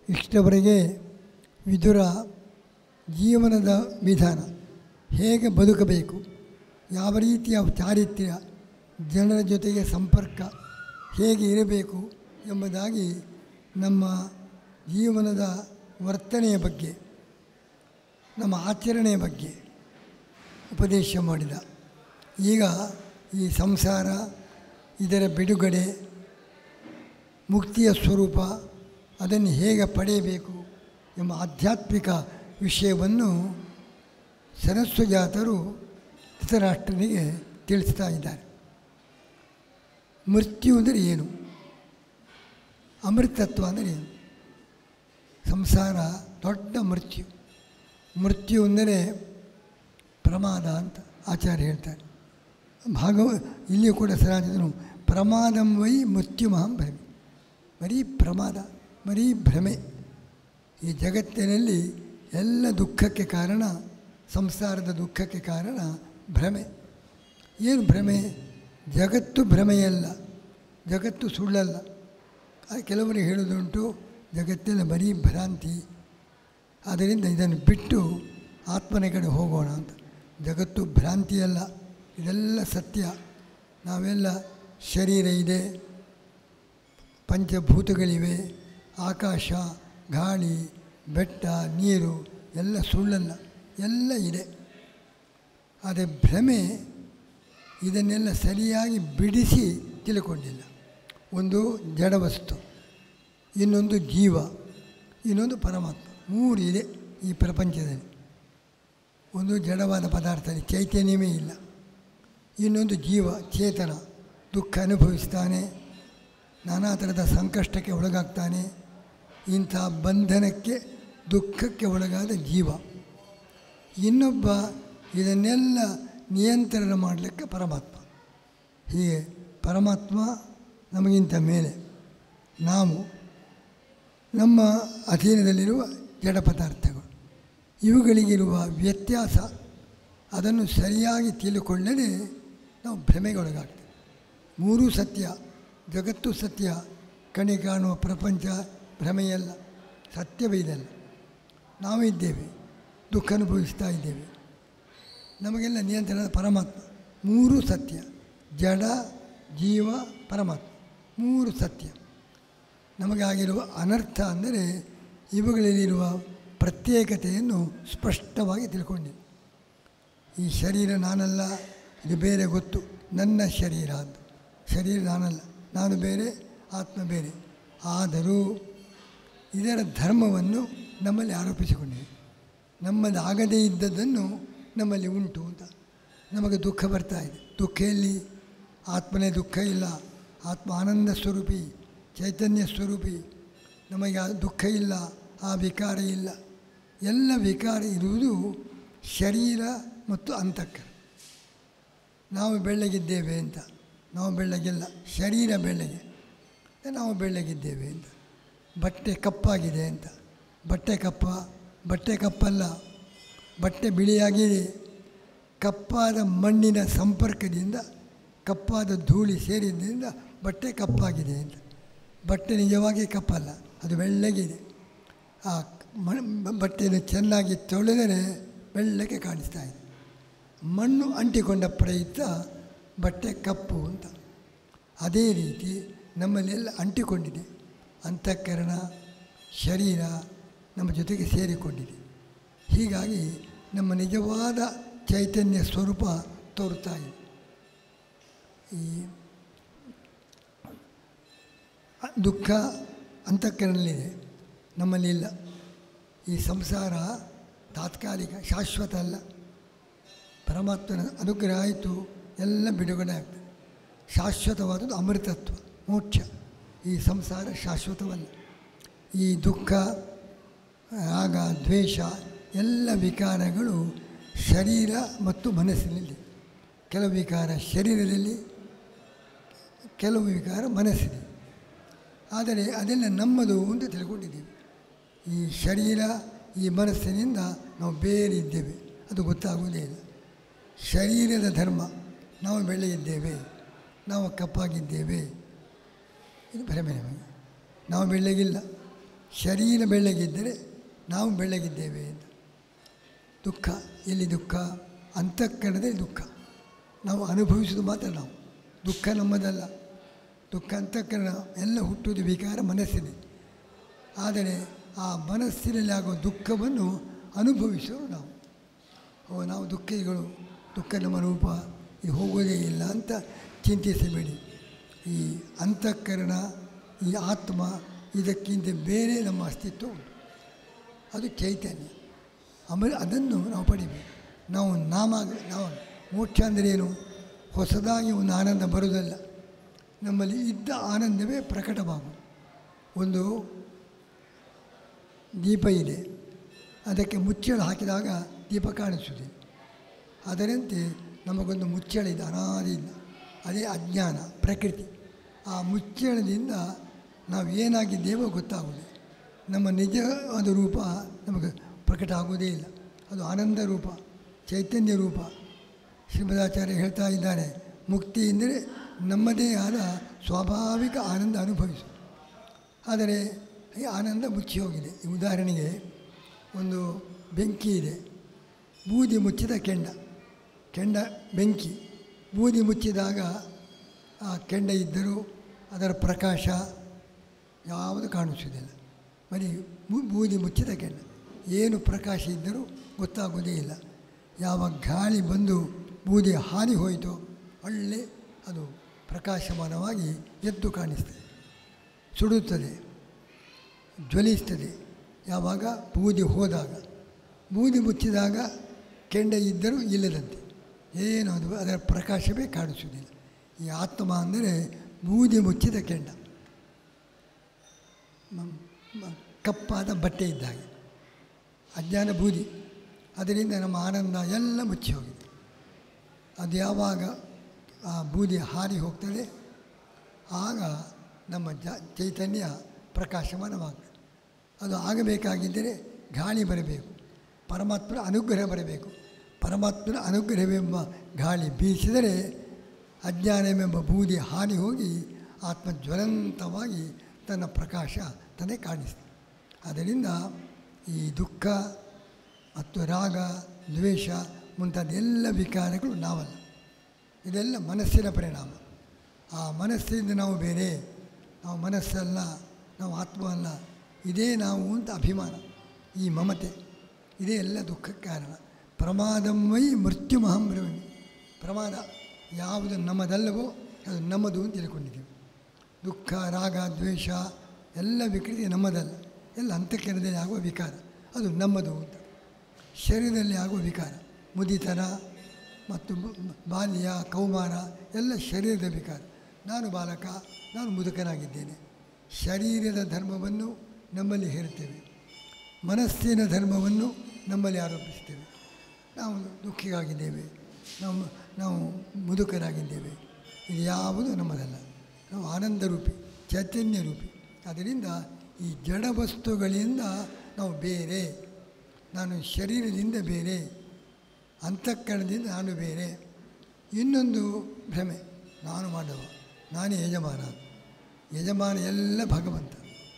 ಇಷ್ಟವರೆಗೆ ವಿದುರ ಜೀವನದ ವಿಧಾನ ಹೇಗೆ ಬದುಕಬೇಕು ಯಾವ ರೀತಿಯ ಚಾರಿತ್ರ್ಯ ಜನರ ಜೊತೆಗೆ ಸಂಪರ್ಕ ಹೇಗೆ ಇರಬೇಕು ಎಂಬುದಾಗಿ ನಮ್ಮ ಜೀವನದ ವರ್ತನೆಯ ಬಗ್ಗೆ ನಮ್ಮ ಆಚರಣೆಯ ಬಗ್ಗೆ ಉಪದೇಶ ಮಾಡಿದ ಈಗ ಈ ಸಂಸಾರ ಇದರ ಬಿಡುಗಡೆ ಮುಕ್ತಿಯ ಸ್ವರೂಪ ಅದನ್ನು ಹೇಗೆ ಪಡೆಯಬೇಕು ಎಂಬ ಆಧ್ಯಾತ್ಮಿಕ ವಿಷಯವನ್ನು ಸರಸ್ವಜಾತರು ಧೃತರಾಷ್ಟ್ರನಿಗೆ ತಿಳಿಸ್ತಾ ಇದ್ದಾರೆ ಮೃತ್ಯು ಅಂದರೆ ಏನು ಅಮೃತತ್ವ ಅಂದರೆ ಏನು ಸಂಸಾರ ದೊಡ್ಡ ಮೃತ್ಯು ಮೃತ್ಯು ಅಂದರೆ ಪ್ರಮಾದ ಅಂತ ಆಚಾರ್ಯ ಹೇಳ್ತಾರೆ ಭಾಗವ ಇಲ್ಲಿಯೂ ಕೂಡ ಸರಾಜಿದನು ಪ್ರಮಾದಂ ವೈ ಮೃತ್ಯುಮಹಂ ಭ್ರಮೆ ಬರೀ ಪ್ರಮಾದ ಬರೀ ಭ್ರಮೆ ಈ ಜಗತ್ತಿನಲ್ಲಿ ಎಲ್ಲ ದುಃಖಕ್ಕೆ ಕಾರಣ ಸಂಸಾರದ ದುಃಖಕ್ಕೆ ಕಾರಣ ಭ್ರಮೆ ಏನು ಭ್ರಮೆ ಜಗತ್ತು ಭ್ರಮೆಯಲ್ಲ ಜಗತ್ತು ಸುಳ್ಳಲ್ಲ ಆ ಕೆಲವರು ಹೇಳೋದುಂಟು ಜಗತ್ತೆಲ್ಲ ಬರೀ ಭ್ರಾಂತಿ ಆದ್ದರಿಂದ ಇದನ್ನು ಬಿಟ್ಟು ಆತ್ಮನ ಕಡೆ ಹೋಗೋಣ ಅಂತ ಜಗತ್ತು ಭ್ರಾಂತಿಯಲ್ಲ ಇದೆಲ್ಲ ಸತ್ಯ ನಾವೆಲ್ಲ ಶರೀರ ಇದೆ ಪಂಚಭೂತಗಳಿವೆ ಆಕಾಶ ಗಾಳಿ ಬೆಟ್ಟ ನೀರು ಎಲ್ಲ ಸುಳ್ಳಲ್ಲ ಎಲ್ಲ ಇದೆ ಆದರೆ ಭ್ರಮೆ ಇದನ್ನೆಲ್ಲ ಸರಿಯಾಗಿ ಬಿಡಿಸಿ ತಿಳ್ಕೊಂಡಿಲ್ಲ ಒಂದು ಜಡವಸ್ತು ಇನ್ನೊಂದು ಜೀವ ಇನ್ನೊಂದು ಪರಮಾತ್ಮ ಮೂರು ಇದೆ ಈ ಪ್ರಪಂಚದಲ್ಲಿ ಒಂದು ಜಡವಾದ ಪದಾರ್ಥದಲ್ಲಿ ಚೈತನ್ಯವೇ ಇಲ್ಲ ಇನ್ನೊಂದು ಜೀವ ಚೇತನ ದುಃಖ ಅನುಭವಿಸ್ತಾನೆ ನಾನಾ ಥರದ ಸಂಕಷ್ಟಕ್ಕೆ ಒಳಗಾಗ್ತಾನೆ ಇಂಥ ಬಂಧನಕ್ಕೆ ದುಃಖಕ್ಕೆ ಒಳಗಾದ ಜೀವ ಇನ್ನೊಬ್ಬ ಇದನ್ನೆಲ್ಲ ನಿಯಂತ್ರಣ ಮಾಡಲಿಕ್ಕೆ ಪರಮಾತ್ಮ ಹೀಗೆ ಪರಮಾತ್ಮ ನಮಗಿಂತ ಮೇಲೆ ನಾವು ನಮ್ಮ ಅಧೀನದಲ್ಲಿರುವ ಜಡ ಪದಾರ್ಥಗಳು ಇವುಗಳಿಗಿರುವ ವ್ಯತ್ಯಾಸ ಅದನ್ನು ಸರಿಯಾಗಿ ತಿಳಿಕೊಳ್ಳದೆ ನಾವು ಭ್ರಮೆಗೊಳಗಾಗ್ತೇವೆ ಮೂರೂ ಸತ್ಯ ಜಗತ್ತು ಸತ್ಯ ಕಣಿ ಕಾಣುವ ಪ್ರಪಂಚ ಭ್ರಮೆಯಲ್ಲ ಸತ್ಯವೇ ಇದೆಲ್ಲ ನಾವಿದ್ದೇವೆ ದುಃಖ ಅನುಭವಿಸ್ತಾ ಇದ್ದೇವೆ ನಮಗೆಲ್ಲ ನಿಯಂತ್ರಣದ ಪರಮಾತ್ಮ ಮೂರೂ ಸತ್ಯ ಜಡ ಜೀವ ಪರಮಾತ್ಮ ಮೂರು ಸತ್ಯ ನಮಗಾಗಿರುವ ಅನರ್ಥ ಅಂದರೆ ಇವುಗಳಲ್ಲಿರುವ ಪ್ರತ್ಯೇಕತೆಯನ್ನು ಸ್ಪಷ್ಟವಾಗಿ ತಿಳ್ಕೊಂಡಿದ್ದೆ ಈ ಶರೀರ ನಾನಲ್ಲ ಇದು ಬೇರೆ ಗೊತ್ತು ನನ್ನ ಶರೀರ ಅಂತ ಶರೀರ ನಾನಲ್ಲ ನಾನು ಬೇರೆ ಆತ್ಮ ಬೇರೆ ಆದರೂ ಇದರ ಧರ್ಮವನ್ನು ನಮ್ಮಲ್ಲಿ ಆರೋಪಿಸಿಕೊಂಡಿದೆ ನಮ್ಮಲ್ಲಿ ಆಗದೇ ಇದ್ದದ್ದನ್ನು ನಮ್ಮಲ್ಲಿ ಉಂಟು ಅಂತ ನಮಗೆ ದುಃಖ ಬರ್ತಾ ಇದೆ ದುಃಖ ಎಲ್ಲಿ ಆತ್ಮನೇ ದುಃಖ ಇಲ್ಲ ಆತ್ಮ ಆನಂದ ಸ್ವರೂಪಿ ಚೈತನ್ಯ ಸ್ವರೂಪಿ ನಮಗೆ ಆ ದುಃಖ ಇಲ್ಲ ಆ ವಿಕಾರ ಇಲ್ಲ ಎಲ್ಲ ವಿಕಾರ ಇರುವುದು ಶರೀರ ಮತ್ತು ಅಂತಃಕರ ನಾವು ಬೆಳ್ಳಗಿದ್ದೇವೆ ಅಂತ ನಾವು ಬೆಳ್ಳಗಿಲ್ಲ ಶರೀರ ಬೆಳ್ಳಗೆ ನಾವು ಬೆಳ್ಳಗಿದ್ದೇವೆ ಅಂತ ಬಟ್ಟೆ ಕಪ್ಪಾಗಿದೆ ಅಂತ ಬಟ್ಟೆ ಕಪ್ಪ ಬಟ್ಟೆ ಕಪ್ಪಲ್ಲ ಬಟ್ಟೆ ಬಿಳಿಯಾಗಿದೆ ಕಪ್ಪಾದ ಮಣ್ಣಿನ ಸಂಪರ್ಕದಿಂದ ಕಪ್ಪಾದ ಧೂಳಿ ಸೇರಿದ್ದರಿಂದ ಬಟ್ಟೆ ಕಪ್ಪಾಗಿದೆ ಅಂತ ಬಟ್ಟೆ ನಿಜವಾಗಿ ಕಪ್ಪಲ್ಲ ಅದು ಬೆಳ್ಳಗಿದೆ ಆ ಮಣ್ ಬಟ್ಟೆಯನ್ನು ಚೆನ್ನಾಗಿ ತೊಳೆದರೆ ಬೆಳ್ಳಗೆ ಕಾಣಿಸ್ತಾ ಇದೆ ಮಣ್ಣು ಅಂಟಿಕೊಂಡ ಪ್ರಯುಕ್ತ ಬಟ್ಟೆ ಕಪ್ಪು ಅಂತ ಅದೇ ರೀತಿ ನಮ್ಮಲ್ಲೆಲ್ಲ ಅಂಟಿಕೊಂಡಿದೆ ಅಂತಃಕರಣ ಶರೀರ ನಮ್ಮ ಜೊತೆಗೆ ಸೇರಿಕೊಂಡಿದೆ ಹೀಗಾಗಿ ನಮ್ಮ ನಿಜವಾದ ಚೈತನ್ಯ ಸ್ವರೂಪ ತೋರುತ್ತಾ ಇದೆ ಈ ದುಃಖ ಅಂತಃಕರಣದಲ್ಲಿದೆ ನಮ್ಮಲ್ಲಿ ಇಲ್ಲ ಈ ಸಂಸಾರ ತಾತ್ಕಾಲಿಕ ಶಾಶ್ವತ ಅಲ್ಲ ಪರಮಾತ್ಮನ ಅನುಗ್ರಹ ಆಯಿತು ಎಲ್ಲ ಬಿಡುಗಡೆ ಆಗ್ತದೆ ಶಾಶ್ವತವಾದದ್ದು ಅಮೃತತ್ವ ಮೋಕ್ಷ ಈ ಸಂಸಾರ ಶಾಶ್ವತವಲ್ಲ ಈ ದುಃಖ ರಾಗ ದ್ವೇಷ ಎಲ್ಲ ವಿಕಾರಗಳು ಶರೀರ ಮತ್ತು ಮನಸ್ಸಿನಲ್ಲಿ ಕೆಲವು ವಿಕಾರ ಶರೀರದಲ್ಲಿ ಕೆಲವು ವಿಕಾರ ಮನಸ್ಸಿದೆ ಆದರೆ ಅದೆಲ್ಲ ನಮ್ಮದು ಅಂತ ತಿಳ್ಕೊಂಡಿದ್ದೀವಿ ಈ ಶರೀರ ಈ ಮನಸ್ಸಿನಿಂದ ನಾವು ಬೇರೆ ಇದ್ದೇವೆ ಅದು ಗೊತ್ತಾಗುವುದೇ ಇಲ್ಲ ಶರೀರದ ಧರ್ಮ ನಾವು ಬೆಳ್ಳಗಿದ್ದೇವೆ ನಾವು ಕಪ್ಪಾಗಿದ್ದೇವೆ ಇದು ಭ್ರಮೆ ನಮಗೆ ನಾವು ಬೆಳ್ಳಗಿಲ್ಲ ಶರೀರ ಬೆಳ್ಳಗಿದ್ದರೆ ನಾವು ಬೆಳ್ಳಗಿದ್ದೇವೆ ಅಂತ ದುಃಖ ಎಲ್ಲಿ ದುಃಖ ಅಂತಃಕರಣದಲ್ಲಿ ದುಃಖ ನಾವು ಅನುಭವಿಸೋದು ಮಾತ್ರ ನಾವು ದುಃಖ ನಮ್ಮದಲ್ಲ ದುಃಖ ಅಂತಃಕರಣ ಎಲ್ಲ ಹುಟ್ಟುವುದು ವಿಕಾರ ಮನಸ್ಸಿದೆ ಆದರೆ ಆ ಮನಸ್ಸಿನಲ್ಲಿ ಆಗುವ ದುಃಖವನ್ನು ಅನುಭವಿಸುವ ನಾವು ಓ ನಾವು ದುಃಖಿಗಳು ದುಃಖ ನಮ್ಮ ರೂಪ ಇದು ಹೋಗೋದೇ ಇಲ್ಲ ಅಂತ ಚಿಂತಿಸಬೇಡಿ ಈ ಅಂತಃಕರಣ ಈ ಆತ್ಮ ಇದಕ್ಕಿಂತ ಬೇರೆ ನಮ್ಮ ಅಸ್ತಿತ್ವ ಉಂಟು ಅದು ಚೈತನ್ಯ ಆಮೇಲೆ ಅದನ್ನು ನಾವು ಪಡಿಬೇಕು ನಾವು ನಾಮ ನಾವು ಮೋಕ್ಷ ಅಂದರೆ ಏನು ಹೊಸದಾಗಿ ಒಂದು ಆನಂದ ಬರುವುದಲ್ಲ ನಮ್ಮಲ್ಲಿ ಇದ್ದ ಆನಂದವೇ ಪ್ರಕಟವಾಗುವುದು ಒಂದು ದೀಪ ಇದೆ ಅದಕ್ಕೆ ಮುಚ್ಚಳ ಹಾಕಿದಾಗ ದೀಪ ಕಾಣಿಸುತ್ತದೆ ಅದರಂತೆ ನಮಗೊಂದು ಮುಚ್ಚಳ ಇದೆ ಅನಾದಿಯಿಂದ ಅದೇ ಅಜ್ಞಾನ ಪ್ರಕೃತಿ ಆ ಮುಚ್ಚಳದಿಂದ ನಾವು ಏನಾಗಿದ್ದೇವೋ ಗೊತ್ತಾಗುವುದು ನಮ್ಮ ನಿಜವಾದ ರೂಪ ನಮಗೆ ಪ್ರಕಟ ಆಗುವುದೇ ಇಲ್ಲ ಅದು ಆನಂದ ರೂಪ ಚೈತನ್ಯ ರೂಪ ಶ್ರೀಮದಾಚಾರ್ಯ ಹೇಳ್ತಾ ಇದ್ದಾರೆ ಮುಕ್ತಿ ಎಂದರೆ ನಮ್ಮದೇ ಆದ ಸ್ವಾಭಾವಿಕ ಆನಂದ ಅನುಭವಿಸು ಆದರೆ ಈ ಆನಂದ ಮುಚ್ಚಿ ಹೋಗಿದೆ ಈ ಉದಾಹರಣೆಗೆ ಒಂದು ಬೆಂಕಿ ಇದೆ ಬೂದಿ ಮುಚ್ಚಿದ ಕೆಂಡ ಕೆಂಡ ಬೆಂಕಿ ಬೂದಿ ಮುಚ್ಚಿದಾಗ ಆ ಕೆಂಡ ಇದ್ದರೂ ಅದರ ಪ್ರಕಾಶ ಯಾವುದು ಕಾಣಿಸುವುದಿಲ್ಲ ಬರೀ ಬೂ- ಬೂದಿ ಮುಚ್ಚಿದ ಕೆಂಡ ಏನು ಪ್ರಕಾಶ ಇದ್ದರೂ ಗೊತ್ತಾಗೋದೇ ಇಲ್ಲ ಯಾವ ಗಾಳಿ ಬಂದು ಬೂದಿ ಹಾನಿ ಹೋಯಿತೋ ಒಳ್ಳೆ ಅದು ಪ್ರಕಾಶಮಾನವಾಗಿ ಎದ್ದು ಕಾಣಿಸ್ತದೆ ಸುಡುತ್ತದೆ ಜ್ವಲಿಸ್ತದೆ ಯಾವಾಗ ಬೂದಿ ಹೋದಾಗ ಬೂದಿ ಮುಚ್ಚಿದಾಗ ಕೆಂಡ ಇದ್ದರೂ ಇಲ್ಲದಂತೆ ಏನು ಅದು ಅದರ ಪ್ರಕಾಶವೇ ಕಾಣಿಸುವುದಿಲ್ಲ ಈ ಆತ್ಮ ಅಂದರೆ ಬೂದಿ ಮುಚ್ಚಿದ ಕೆಂಡ ಮ- ಮ- ಕಪ್ಪಾದ ಬಟ್ಟೆ ಇದ್ದಾಗೆ ಅಜ್ಞಾನ ಬೂದಿ ಅದರಿಂದ ನಮ್ಮ ಆನಂದ ಎಲ್ಲ ಮುಚ್ಚಿ ಹೋಗಿದೆ ಅದು ಯಾವಾಗ ಆ ಬೂದಿ ಹಾರಿ ಹೋಗ್ತದೆ ಆಗ ನಮ್ಮ ಜ ಚೈತನ್ಯ ಪ್ರಕಾಶಮಾನವಾಗ್ತದೆ ಅದು ಆಗಬೇಕಾಗಿದ್ದರೆ ಗಾಳಿ ಬರಬೇಕು ಪರಮಾತ್ಮನ ಅನುಗ್ರಹ ಬರಬೇಕು ಪರಮಾತ್ಮನ ಅನುಗ್ರಹವೆಂಬ ಗಾಳಿ ಬೀಸಿದರೆ ಅಜ್ಞಾನವೆಂಬ ಬೂದಿ ಹಾನಿ ಹೋಗಿ ಆತ್ಮ ಜ್ವಲಂತವಾಗಿ ತನ್ನ ಪ್ರಕಾಶ ತನ್ನೇ ಕಾಣಿಸ್ತದೆ ಆದ್ದರಿಂದ ಈ ದುಃಖ ಮತ್ತು ರಾಗ ದ್ವೇಷ ಮುಂತಾದ ಎಲ್ಲ ವಿಕಾರಗಳು ನಾವಲ್ಲ ಇದೆಲ್ಲ ಮನಸ್ಸಿನ ಪರಿಣಾಮ ಆ ಮನಸ್ಸಿಂದ ನಾವು ಬೇರೆ ನಾವು ಮನಸ್ಸಲ್ಲ ನಾವು ಆತ್ಮ ಅಲ್ಲ ಇದೇ ನಾವು ಅಂತ ಅಭಿಮಾನ ಈ ಮಮತೆ ಇದೇ ಎಲ್ಲ ದುಃಖಕ್ಕೆ ಕಾರಣ ಪ್ರಮಾದಮೈ ಮೃತ್ಯು ಮಹಾಬ್ರಹ್ಮಿ ಪ್ರಮಾದ ಯಾವುದು ನಮ್ಮದಲ್ಲವೋ ಅದು ನಮ್ಮದು ಅಂತ ತಿಳ್ಕೊಂಡಿದ್ದೀವಿ ದುಃಖ ರಾಗ ದ್ವೇಷ ಎಲ್ಲ ವಿಕೃತಿ ನಮ್ಮದಲ್ಲ ಎಲ್ಲ ಅಂತಃಕರಣದಲ್ಲಿ ಆಗುವ ವಿಕಾರ ಅದು ನಮ್ಮದು ಅಂತ ಶರೀರದಲ್ಲಿ ಆಗುವ ವಿಕಾರ ಮುದಿತನ ಮತ್ತು ಬ- ಬಾಲ್ಯ ಕೌಮಾರ ಎಲ್ಲ ಶರೀರದ ವಿಕಾರ ನಾನು ಬಾಲಕ ನಾನು ಮುದುಕನಾಗಿದ್ದೇನೆ ಶರೀರದ ಧರ್ಮವನ್ನು ನಮ್ಮಲ್ಲಿ ಹೇರುತ್ತೇವೆ ಮನಸ್ಸಿನ ಧರ್ಮವನ್ನು ನಮ್ಮಲ್ಲಿ ಆರೋಪಿಸ್ತೇವೆ ನಾವು ದುಃಖಿಯಾಗಿದ್ದೇವೆ ನಾವು ನಾವು ಮುದುಕರಾಗಿದ್ದೇವೆ ಇದು ಯಾವುದು ನಮ್ಮದಲ್ಲ ನಾವು ಆನಂದ ರೂಪಿ ಚೈತನ್ಯ ರೂಪಿ ಅದರಿಂದ ಈ ಜಡ ವಸ್ತುಗಳಿಂದ ನಾವು ಬೇರೆ ನಾನು ಶರೀರದಿಂದ ಬೇರೆ ಅಂತಃಕರಣದಿಂದ ನಾನು ಬೇರೆ ಇನ್ನೊಂದು ಭ್ರಮೆ ನಾನು ಮಾಡುವ ನಾನೇ ಯಜಮಾನ ಯಜಮಾನ ಎಲ್ಲ ಭಗವಂತ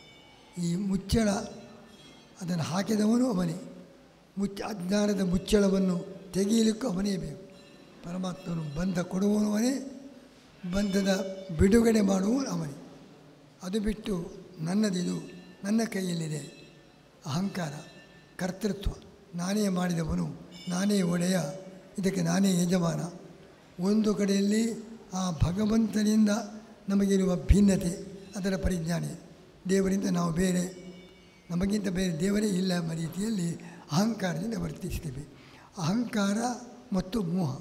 ಈ ಮುಚ್ಚಳ ಅದನ್ನು ಹಾಕಿದವನು ಅವನೇ ಮುಚ್ಚ ಅಜ್ಞಾನದ ಮುಚ್ಚಳವನ್ನು ತೆಗೆಯಲಿಕ್ಕೂ ಅವನೇ ಬೇಕು ಪರಮಾತ್ಮನು ಬಂಧ ಕೊಡುವವನೇ ಬಂಧದ ಬಿಡುಗಡೆ ಮಾಡುವವನು ಅವನೇ ಅದು ಬಿಟ್ಟು ನನ್ನದಿದು ನನ್ನ ಕೈಯಲ್ಲಿದೆ ಅಹಂಕಾರ ಕರ್ತೃತ್ವ ನಾನೇ ಮಾಡಿದವನು ನಾನೇ ಒಡೆಯ ಇದಕ್ಕೆ ನಾನೇ ಯಜಮಾನ ಒಂದು ಕಡೆಯಲ್ಲಿ ಆ ಭಗವಂತನಿಂದ ನಮಗಿರುವ ಭಿನ್ನತೆ ಅದರ ಪರಿಜ್ಞಾನ ದೇವರಿಂದ ನಾವು ಬೇರೆ ನಮಗಿಂತ ಬೇರೆ ದೇವರೇ ಇಲ್ಲ ಎಂಬ ರೀತಿಯಲ್ಲಿ ಅಹಂಕಾರದಿಂದ ವರ್ತಿಸ್ತೀವಿ ಅಹಂಕಾರ ಮತ್ತು ಮೋಹ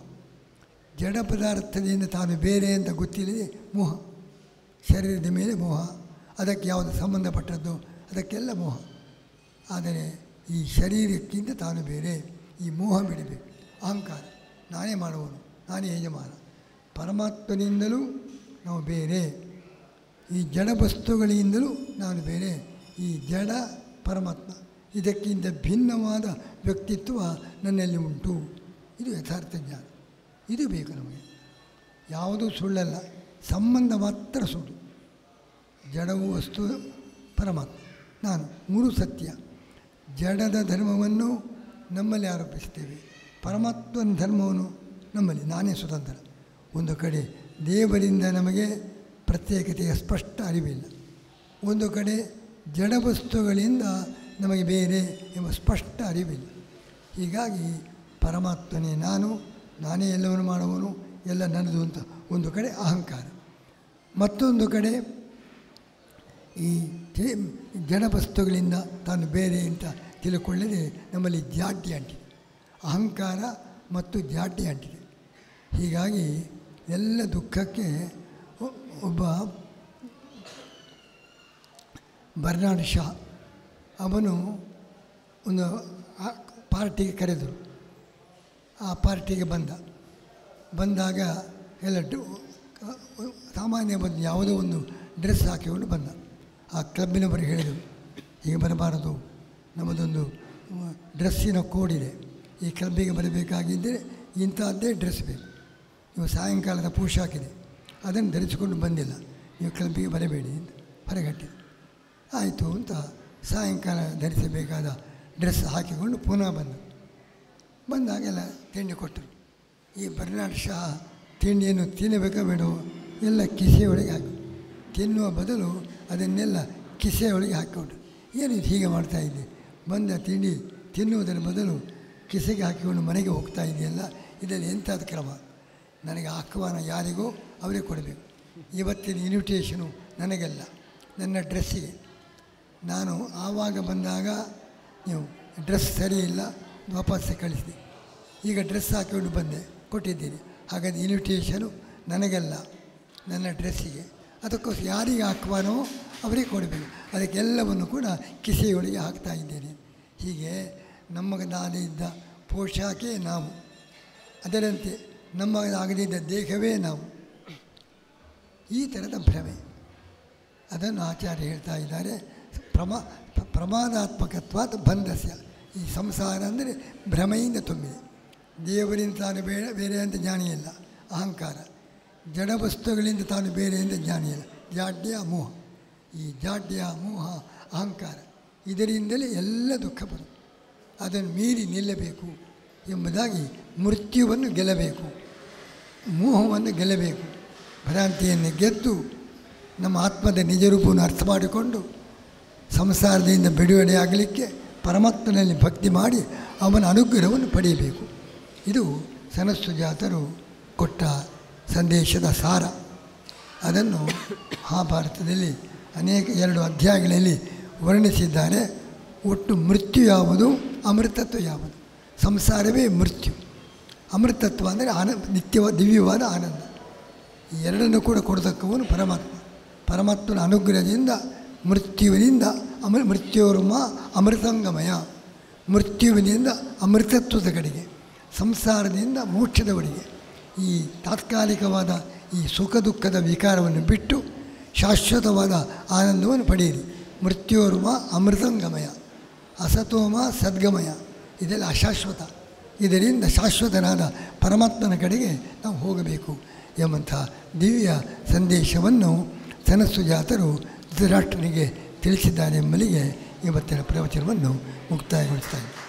ಜಡ ಪದಾರ್ಥದಿಂದ ತಾನು ಬೇರೆ ಅಂತ ಗೊತ್ತಿಲ್ಲದೆ ಮೋಹ ಶರೀರದ ಮೇಲೆ ಮೋಹ ಅದಕ್ಕೆ ಯಾವುದು ಸಂಬಂಧಪಟ್ಟದ್ದು ಅದಕ್ಕೆಲ್ಲ ಮೋಹ ಆದರೆ ಈ ಶರೀರಕ್ಕಿಂತ ತಾನು ಬೇರೆ ಈ ಮೋಹ ಬಿಡಬೇಕು ಅಹಂಕಾರ ನಾನೇ ಮಾಡುವನು ನಾನೇ ಯಜಮಾನ ಪರಮಾತ್ಮನಿಂದಲೂ ನಾವು ಬೇರೆ ಈ ಜಡ ವಸ್ತುಗಳಿಂದಲೂ ನಾನು ಬೇರೆ ಈ ಜಡ ಪರಮಾತ್ಮ ಇದಕ್ಕಿಂತ ಭಿನ್ನವಾದ ವ್ಯಕ್ತಿತ್ವ ನನ್ನಲ್ಲಿ ಉಂಟು ಇದು ಯಥಾರ್ಥ ಜ್ಞಾನ ಇದು ಬೇಕು ನಮಗೆ ಯಾವುದೂ ಸುಳ್ಳಲ್ಲ ಸಂಬಂಧ ಮಾತ್ರ ಸುಳ್ಳು ಜಡವು ವಸ್ತು ಪರಮಾತ್ಮ ನಾನು ಮೂರು ಸತ್ಯ ಜಡದ ಧರ್ಮವನ್ನು ನಮ್ಮಲ್ಲಿ ಆರೋಪಿಸ್ತೇವೆ ಪರಮಾತ್ಮನ ಧರ್ಮವನ್ನು ನಮ್ಮಲ್ಲಿ ನಾನೇ ಸ್ವತಂತ್ರ ಒಂದು ಕಡೆ ದೇವರಿಂದ ನಮಗೆ ಪ್ರತ್ಯೇಕತೆಯ ಸ್ಪಷ್ಟ ಅರಿವಿಲ್ಲ ಒಂದು ಕಡೆ ಜಡವಸ್ತುಗಳಿಂದ ನಮಗೆ ಬೇರೆ ಎಂಬ ಸ್ಪಷ್ಟ ಅರಿವಿಲ್ಲ ಹೀಗಾಗಿ ಪರಮಾತ್ಮನೇ ನಾನು ನಾನೇ ಎಲ್ಲವನ್ನು ಮಾಡುವನು ಎಲ್ಲ ನನ್ನದು ಅಂತ ಒಂದು ಕಡೆ ಅಹಂಕಾರ ಮತ್ತೊಂದು ಕಡೆ ಈ ಚೇ- ಜಡವಸ್ತುಗಳಿಂದ ತಾನು ಬೇರೆ ಅಂತ ತಿಳ್ಕೊಳ್ಳದೆ ನಮ್ಮಲ್ಲಿ ಜಾಡ್ಯ ಅಂಟಿದೆ ಅಹಂಕಾರ ಮತ್ತು ಜಾಡ್ಯ ಅಂಟಿದೆ ಹೀಗಾಗಿ ಎಲ್ಲ ದುಃಖಕ್ಕೆ ಒ- ಒಬ್ಬ ಬರ್ನಾಡ್ ಶಾ ಅವನು ಒಂದು ಆ ಪಾರ್ಟಿಗೆ ಕರೆದರು ಆ ಪಾರ್ಟಿಗೆ ಬಂದ ಬಂದಾಗ ಎಲ್ಲ ಡು- ಕ- ಸಾಮಾನ್ಯ ಬಂದು ಯಾವುದೋ ಒಂದು ಡ್ರೆಸ್ ಹಾಕಿಕೊಂಡು ಬಂದ ಆ ಕ್ಲಬ್ಬಿನವರು ಹೇಳಿದರು ಹೀಗೆ ಬರಬಾರದು ನಮ್ಮದೊಂದು ಮ, ಡ್ರೆಸ್ಸಿನ ಕೋಡ್ ಇದೆ ಈ ಕ್ಲಬ್ಬಿಗೆ ಬರಬೇಕಾಗಿದ್ದರೆ ಇಂಥದ್ದೇ ಡ್ರೆಸ್ ಬೇಕು ನೀವು ಸಾಯಂಕಾಲದ ಪೋಷಾಕಿದೆ ಅದನ್ನು ಧರಿಸಿಕೊಂಡು ಬಂದಿಲ್ಲ ನೀವು ಕ್ಲಬ್ಬಿಗೆ ಬರಬೇಡಿ ಅಂತ ಹೊರಗಟ್ಟಿದೆ ಆಯಿತು ಅಂತ ಸಾಯಂಕಾಲ ಧರಿಸಬೇಕಾದ ಡ್ರೆಸ್ ಹಾಕಿಕೊಂಡು ಪುನಃ ಬಂದ ಬಂದಾಗೆಲ್ಲ ತಿಂಡಿ ಕೊಟ್ಟರು ಈ ಬರ್ನಾಡ್ ಶಾ ತಿಂಡಿಯನ್ನು ತಿನ್ನಬೇಕಾ ಬೇಡವೋ ಎಲ್ಲ ಕಿಸೆಯೊಳಗೆ ಹಾಕಿ ತಿನ್ನುವ ಬದಲು ಅದನ್ನೆಲ್ಲ ಕಿಸೆಯೊಳಗೆ ಹಾಕಿಕೊಂಡು ಏನು ಇದು ಹೀಗೆ ಮಾಡ್ತಾ ಇದ್ದೆ ಬಂದ ತಿಂಡಿ ತಿನ್ನುವುದರ ಬದಲು ಕಿಸೆಗೆ ಹಾಕಿಕೊಂಡು ಮನೆಗೆ ಹೋಗ್ತಾ ಇದೆಯಲ್ಲ ಇದರಲ್ಲಿ ಎಂಥದ್ದು ಕ್ರಮ ನನಗೆ ಆಹ್ವಾನ ಯಾರಿಗೋ ಅವರೇ ಕೊಡಬೇಕು ಇವತ್ತಿನ ಇನ್ವಿಟೇಷನು ನನಗೆಲ್ಲ ನನ್ನ ಡ್ರೆಸ್ಸಿಗೆ ನಾನು ಆವಾಗ ಬಂದಾಗ ನೀವು ಡ್ರೆಸ್ ಸರಿ ಇಲ್ಲ ವಾಪಸ್ಸೆ ಕಳಿಸಿದೆ ಈಗ ಡ್ರೆಸ್ ಹಾಕಿಕೊಂಡು ಬಂದೆ ಕೊಟ್ಟಿದ್ದೀನಿ ಹಾಗಾದ್ರೆ ಇನ್ವಿಟೇಷನು ನನಗೆಲ್ಲ ನನ್ನ ಡ್ರೆಸ್ಸಿಗೆ ಅದಕ್ಕೋಸ್ಕರ ಯಾರಿಗೆ ಆಹ್ವಾನವೋ ಅವರಿಗೆ ಕೊಡಬೇಕು ಅದಕ್ಕೆಲ್ಲವನ್ನು ಕೂಡ ಕಿಸೆಯೊಳಗೆ ಹಾಕ್ತಾ ಇದ್ದೇನೆ ಹೀಗೆ ನಮಗೆ ಇದ್ದ ಪೋಷಾಕೆ ನಾವು ಅದರಂತೆ ನಮ್ಮದಾಗದಿದ್ದ ದೇಹವೇ ನಾವು ಈ ಥರದ ಭ್ರಮೆ ಅದನ್ನು ಆಚಾರ್ಯ ಹೇಳ್ತಾ ಇದ್ದಾರೆ ಪ್ರಮಾ ಪ್ರಮಾದಾತ್ಮಕತ್ವಾತ್ ಬಂಧಸ್ಯ ಈ ಸಂಸಾರ ಅಂದರೆ ಭ್ರಮೆಯಿಂದ ತುಂಬಿದೆ ದೇವರಿಂದ ತಾನು ಬೇರೆ ಬೇರೆ ಅಂತ ಜ್ಞಾನಿ ಇಲ್ಲ ಅಹಂಕಾರ ಜಡ ವಸ್ತುಗಳಿಂದ ತಾನು ಬೇರೆ ಅಂತ ಜ್ಞಾನಿ ಇಲ್ಲ ಜಾಡ್ಯ ಮೋಹ ಈ ಜಾಡ್ಯ ಮೋಹ ಅಹಂಕಾರ ಇದರಿಂದಲೇ ಎಲ್ಲ ದುಃಖ ಬರುತ್ತೆ ಅದನ್ನು ಮೀರಿ ನಿಲ್ಲಬೇಕು ಎಂಬುದಾಗಿ ಮೃತ್ಯುವನ್ನು ಗೆಲ್ಲಬೇಕು ಮೋಹವನ್ನು ಗೆಲ್ಲಬೇಕು ಭ್ರಾಂತಿಯನ್ನು ಗೆದ್ದು ನಮ್ಮ ಆತ್ಮದ ನಿಜ ರೂಪವನ್ನು ಅರ್ಥ ಮಾಡಿಕೊಂಡು ಸಂಸಾರದಿಂದ ಬಿಡುಗಡೆ ಆಗಲಿಕ್ಕೆ ಪರಮಾತ್ಮನಲ್ಲಿ ಭಕ್ತಿ ಮಾಡಿ ಅವನ ಅನುಗ್ರಹವನ್ನು ಪಡೆಯಬೇಕು ಇದು ಸನಸ್ಸುಜಾತರು ಕೊಟ್ಟ ಸಂದೇಶದ ಸಾರ ಅದನ್ನು ಮಹಾಭಾರತದಲ್ಲಿ ಅನೇಕ ಎರಡು ಅಧ್ಯಾಯಗಳಲ್ಲಿ ವರ್ಣಿಸಿದ್ದಾರೆ ಒಟ್ಟು ಮೃತ್ಯು ಯಾವುದು ಅಮೃತತ್ವ ಯಾವುದು ಸಂಸಾರವೇ ಮೃತ್ಯು ಅಮೃತತ್ವ ಅಂದರೆ ಆನ ನಿತ್ಯವ ದಿವ್ಯವಾದ ಆನಂದ ಈ ಎರಡನ್ನು ಕೂಡ ಕೊಡತಕ್ಕವನು ಪರಮಾತ್ಮ ಪರಮಾತ್ಮನ ಅನುಗ್ರಹದಿಂದ ಮೃತ್ಯುವಿನಿಂದ ಅಮೃ ಮೃತ್ಯೋರ್ಮ ಅಮೃತಂಗಮಯ ಮೃತ್ಯುವಿನಿಂದ ಅಮೃತತ್ವದ ಕಡೆಗೆ ಸಂಸಾರದಿಂದ ಮೋಕ್ಷದವರೆಗೆ ಈ ತಾತ್ಕಾಲಿಕವಾದ ಈ ಸುಖ ದುಃಖದ ವಿಕಾರವನ್ನು ಬಿಟ್ಟು ಶಾಶ್ವತವಾದ ಆನಂದವನ್ನು ಪಡೆಯಿರಿ ಮೃತ್ಯೋರ್ಮ ಅಮೃತಂಗಮಯ ಅಸತೋಮ ಸದ್ಗಮಯ ಇದೆಲ್ಲ ಅಶಾಶ್ವತ ಇದರಿಂದ ಶಾಶ್ವತನಾದ ಪರಮಾತ್ಮನ ಕಡೆಗೆ ನಾವು ಹೋಗಬೇಕು ಎಂಬಂಥ ದಿವ್ಯ ಸಂದೇಶವನ್ನು ಸನಸ್ಸುಜಾತರು ಧೃತರಾಷ್ಟ್ರನಿಗೆ ತಿಳಿಸಿದ್ದಾರೆ ಎಂಬಲಿಗೆ ಇವತ್ತಿನ ಪ್ರವಚನವನ್ನು ಮುಕ್ತಾಯಗೊಳಿಸ್ತಾ ಇದ್ದೀನಿ